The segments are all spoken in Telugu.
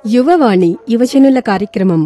యువవాణి యువజనుల కార్యక్రమం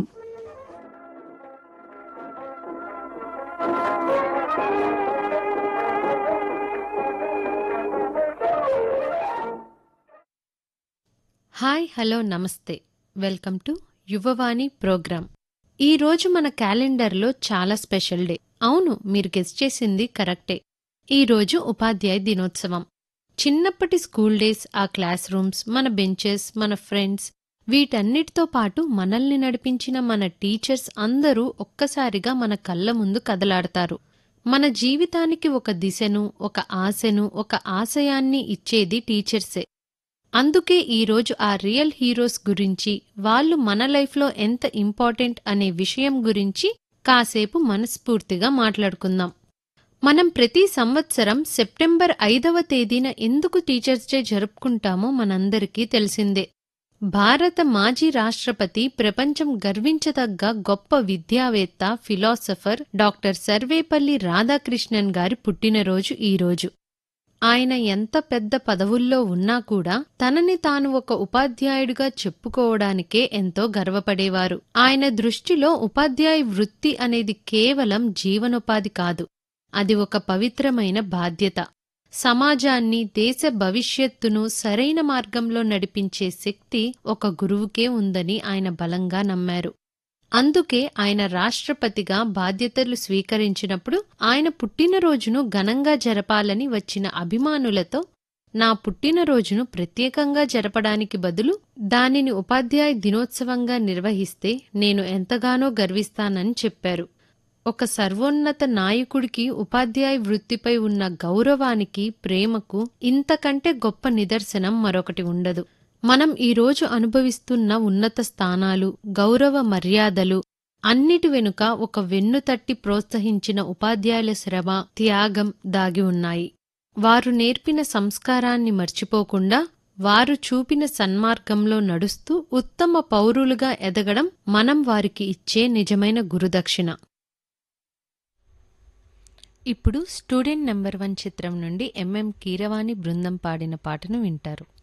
hi hello namaste welcome to Yuvavani program ఈ రోజు మన క్యాలెండర్లో చాలా స్పెషల్ డే అవును మీరు గెస్ట్ చేసింది కరెక్టే ఈ రోజు ఉపాధ్యాయ దినోత్సవం చిన్నప్పటి స్కూల్ డేస్ ఆ క్లాస్ రూమ్స్ మన బెంచెస్ మన ఫ్రెండ్స్ వీటన్నిటితో పాటు మనల్ని నడిపించిన మన టీచర్స్ అందరూ ఒక్కసారిగా మన కళ్ళ ముందు కదలాడతారు మన జీవితానికి ఒక దిశను ఒక ఆశను ఒక ఆశయాన్ని ఇచ్చేది టీచర్సే అందుకే ఈరోజు ఆ రియల్ హీరోస్ గురించి వాళ్ళు మన లైఫ్లో ఎంత ఇంపార్టెంట్ అనే విషయం గురించి కాసేపు మనస్ఫూర్తిగా మాట్లాడుకుందాం మనం ప్రతి సంవత్సరం సెప్టెంబర్ ఐదవ తేదీన ఎందుకు టీచర్స్ డే జరుపుకుంటామో మనందరికీ తెలిసిందే భారత మాజీ రాష్ట్రపతి ప్రపంచం గర్వించదగ్గ గొప్ప విద్యావేత్త ఫిలాసఫర్ డాక్టర్ సర్వేపల్లి రాధాకృష్ణన్ గారి పుట్టినరోజు ఈరోజు ఆయన ఎంత పెద్ద పదవుల్లో ఉన్నా కూడా తనని తాను ఒక ఉపాధ్యాయుడిగా చెప్పుకోవడానికే ఎంతో గర్వపడేవారు ఆయన దృష్టిలో ఉపాధ్యాయ వృత్తి అనేది కేవలం జీవనోపాధి కాదు అది ఒక పవిత్రమైన బాధ్యత సమాజాన్ని దేశ భవిష్యత్తును సరైన మార్గంలో నడిపించే శక్తి ఒక గురువుకే ఉందని ఆయన బలంగా నమ్మారు అందుకే ఆయన రాష్ట్రపతిగా బాధ్యతలు స్వీకరించినప్పుడు ఆయన పుట్టినరోజును ఘనంగా జరపాలని వచ్చిన అభిమానులతో నా పుట్టినరోజును ప్రత్యేకంగా జరపడానికి బదులు దానిని ఉపాధ్యాయ దినోత్సవంగా నిర్వహిస్తే నేను ఎంతగానో గర్విస్తానని చెప్పారు ఒక సర్వోన్నత నాయకుడికి ఉపాధ్యాయ వృత్తిపై ఉన్న గౌరవానికి ప్రేమకు ఇంతకంటే గొప్ప నిదర్శనం మరొకటి ఉండదు మనం ఈరోజు అనుభవిస్తున్న ఉన్నత స్థానాలు గౌరవ మర్యాదలు అన్నిటి వెనుక ఒక వెన్నుతట్టి ప్రోత్సహించిన ఉపాధ్యాయుల శ్రమ త్యాగం దాగి ఉన్నాయి వారు నేర్పిన సంస్కారాన్ని మర్చిపోకుండా వారు చూపిన సన్మార్గంలో నడుస్తూ ఉత్తమ పౌరులుగా ఎదగడం మనం వారికి ఇచ్చే నిజమైన గురుదక్షిణ ఇప్పుడు స్టూడెంట్ నెంబర్ వన్ చిత్రం నుండి ఎంఎం కీరవాణి బృందం పాడిన పాటను వింటారు